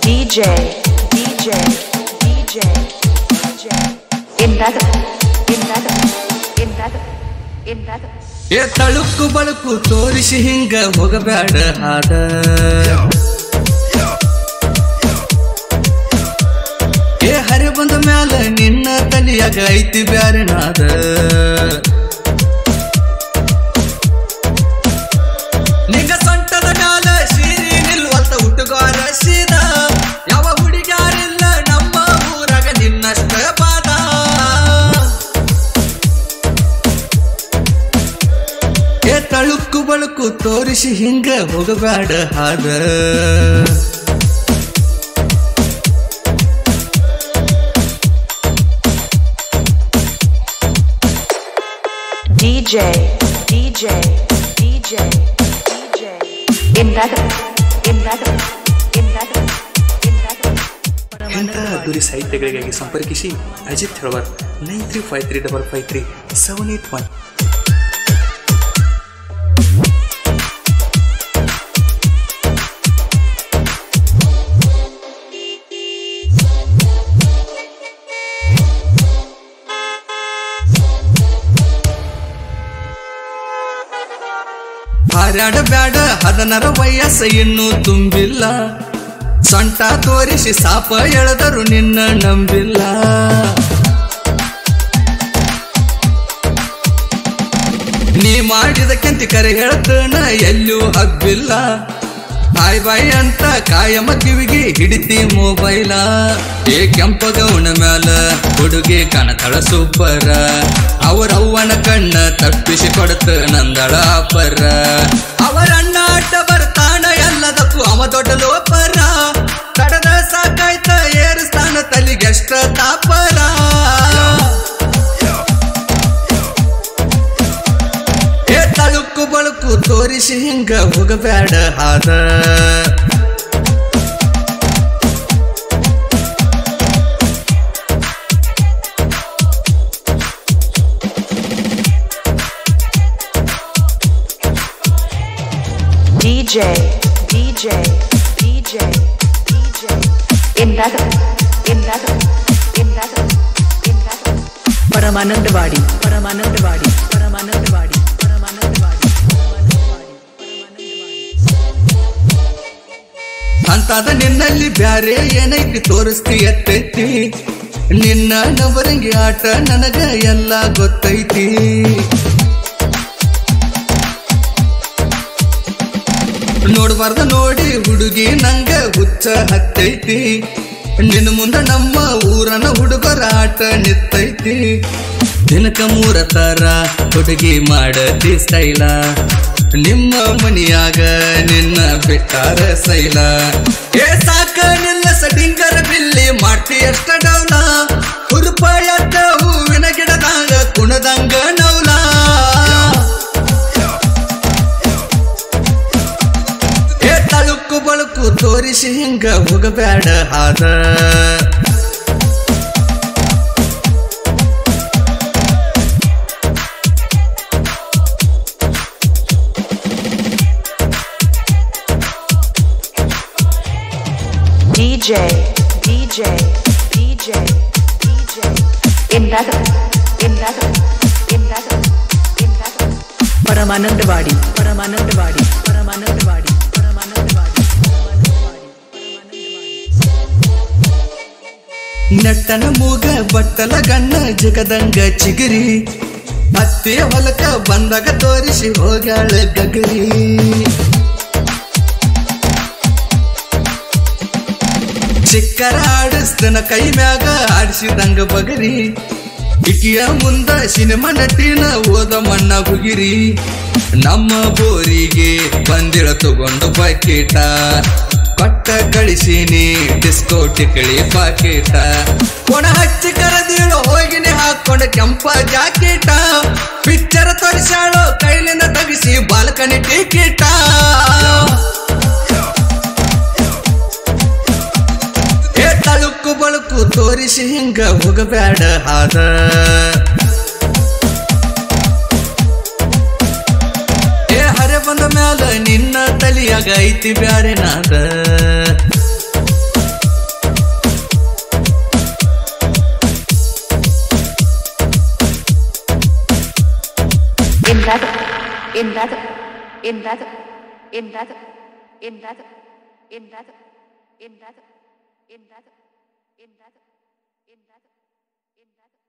DJ, DJ, DJ, DJ. Another, another, another, another. ಏ ತಳುಕು ಬಳುಕು ತೋರಿಸಿ ಹಿಂಗ ಹೋಗಬ್ಯಾಡ ಹಾದ ಏ ಹರಿ ಬಂದ ಮ್ಯಾಲ ನಿನ್ನ ತಲಿಯಾಗ ಐತಿ ಬ್ಯಾರೆ ನಾದ ನಿಂಗ ಸೊಂಟದ ಮ್ಯಾಲ ಸೀರಿ ನಿಲ್ವಲ್ತ ಹುಟ್ಟುಗಾರ ಸೀದ ಯಾವ ಹುಡುಗ್ಯಾರಿಲ್ಲ ನಮ್ಮ ಊರಾಗ ನಿನ್ನಷ್ಟ ಬಾದ ಏ ತಳುಕು ಬಳುಕು ತೋರಿಸಿ ಹಿಂಗ ಹೋಗಬ್ಯಾಡ ಹಾದ DJ, DJ, DJ, DJ. Another, another, another, another. ಇಂಥ ಅದ್ದೂರಿ ಸಾಹಿತ್ಯಗಳಿಗಾಗಿ ಸಂಪರ್ಕಿಸಿ Ajith Helavar nine three five three double five three seven eight one ಹಾರಾಡ ಬ್ಯಾಡ ಹದನರ ವಯಸ್ಸ ಇನ್ನೂ ತುಂಬಿಲ್ಲ ಸೊಂಟ ತೋರಿಸಿ ಸಾಪ ಎಳೆದರು ನಿನ್ನ ನಂಬಿಲ್ಲ ನೀ ಮಾಡಿದ ಕೆಂತಿ ಕರೆ ಹೇಳ್ತನ ಎಲ್ಲೂ ಹಬ್ಬಿಲ್ಲ ಬಾಯ್ ಬಾಯ್ ಅಂತ ಕಾಯಮ ಕಿವಿಗೆ ಹಿಡಿತಿ ಮೊಬೈಲ ಏ ಕೆಂಪ ಗೌಣ ಮ್ಯಾಲ ಹುಡುಗಿ ಕಣತಳ ಸೂಪರ ಅವರ ಅವ್ವನ ಕಣ್ಣ ತಪ್ಪಿಸಿ ಕೊಡತ ನಂದಳ ಪರ ಅವರ ಅಣ್ಣ ಬರ್ತಾನ ಎಲ್ಲದಕ್ಕೂ ಅವ ದೊಡ್ಡ ಲೋಪರ ತಡದ ಸಾಕಾಯ್ತ ಏರಿಸ್ತಾನ ತಲಿಗೆಷ್ಟ ತಾಪರ ಏ ತಳುಕು ಬಳುಕು ತೋರಿಸಿ ಹಿಂಗ ಹೋಗಬ್ಯಾಡ ಹಾದ DJ, DJ, DJ, DJ. Another, another, another, another. परमानंदवाडी परमानंदवाडी परमानंदवाडी परमानंदवाडी ಅಂತಾದ ನಿನ್ನಲ್ಲಿ ಬ್ಯಾರೆ ಏನೈತಿ ತೋರಿಸ್ತಿ ಎತ್ತೈತಿ ನಿನ್ನ ನವರಂಗಿ ಆಟ ನನಗ ಎಲ್ಲ ಗೊತ್ತೈತಿ ನೋಡ್ಬಾರ್ದ ನೋಡಿ ಹುಡುಗಿ ನಂಗ ಹುಚ್ಚ ಹತ್ತೈತಿ ನಿನ್ನ ಮುಂದ ನಮ್ಮ ಊರನ ಹುಡುಗರ ಆಟ ನಿತ್ತೈತಿ ದಿನಕ ಮೂರ ತರ ಹುಡುಗಿ ಮಾಡತಿ ಸ್ಟೈಲ ನಿಮ್ಮ ಮನಿಯಾಗ ನಿನ್ನ ಬಿಟ್ಟಾರ ಸೈಲ ಏ ಸಾಕ ನಿಲ್ಲ ಸಡಿಂಗರ ಬಿಲ್ಲಿ ಮಾಡ್ತಿ ಎಷ್ಟ ಡೌಲ ಹುರುಪ ಎದ್ದ ಹೂವಿನ ಗಿಡದಾಗ ಕುಣದಂಗ ನೌಲ ಏ ತಳುಕು ಬಳುಕು ತೋರಿಸಿ ಹಿಂಗ ಹೋಗಬ್ಯಾಡ ಹಾದ DJ, DJ, DJ, DJ. Another, another, another, another. परमानंदवाडी परमानंदवाडी परमानंदवाडी परमानंदवाडी ನೆಟ್ಟನ ಮೂಗ ಬಟ್ಟಲ ಗಣ್ಣ ಜಗದಂಗ ಚಿಗಿರಿ ಅತ್ತೆ ಹೊಲಕ ಬಂದಾಗ ತೋರಿಸಿ ಹೋಗ್ಯಾಳ ಗಗರಿ ಚಿಕ್ಕರ ಆಡಿಸ್ತನ ಕೈ ಮ್ಯಾಗ ಆಡಿಸಿದಂಗ ಬಗರಿ ಇಕಿಯ ಮುಂದ ಸಿನಿಮಾ ನಟಿನ ಓದ ಮಣ್ಣ ಹುಗಿರಿ ನಮ್ಮ ಬೋರಿಗೆ ಬಂದಿಳ ತಗೊಂಡು ಬಕೀಟ ಕೊಟ್ಟ ಕಳಿಸಿನಿ ಡಿಸ್ಕೋ ಟಿಕಳಿ ಪಾಕೀಟ ಕೊಣ ಹಚ್ಚಿ ಕರದಿಳು ಹೋಗಿನಿ ಹಾಕೊಂಡ ಕೆಂಪ ಜಾಕೀಟ ಪಿಕ್ಚರ್ ತೋರಿಸಾಳು ಕೈಲಿಂದ ತಗಿಸಿ ಬಾಲ್ಕನಿ ಟಿಕೀಟ ಏ ತಳುಕು ಬಳುಕು ತೋರಿಸಿ ಹಿಂಗ ಹೋಗಬ್ಯಾಡ ಹಾದ ಏ ಹರೆ ಬಂದ ಮ್ಯಾಲ ನಿನ್ನ ತಲಿಯಾಗ ಐತಿ ಬ್ಯಾರೆ ನಾದ in that in that in that in that in that in that in that in that in that in that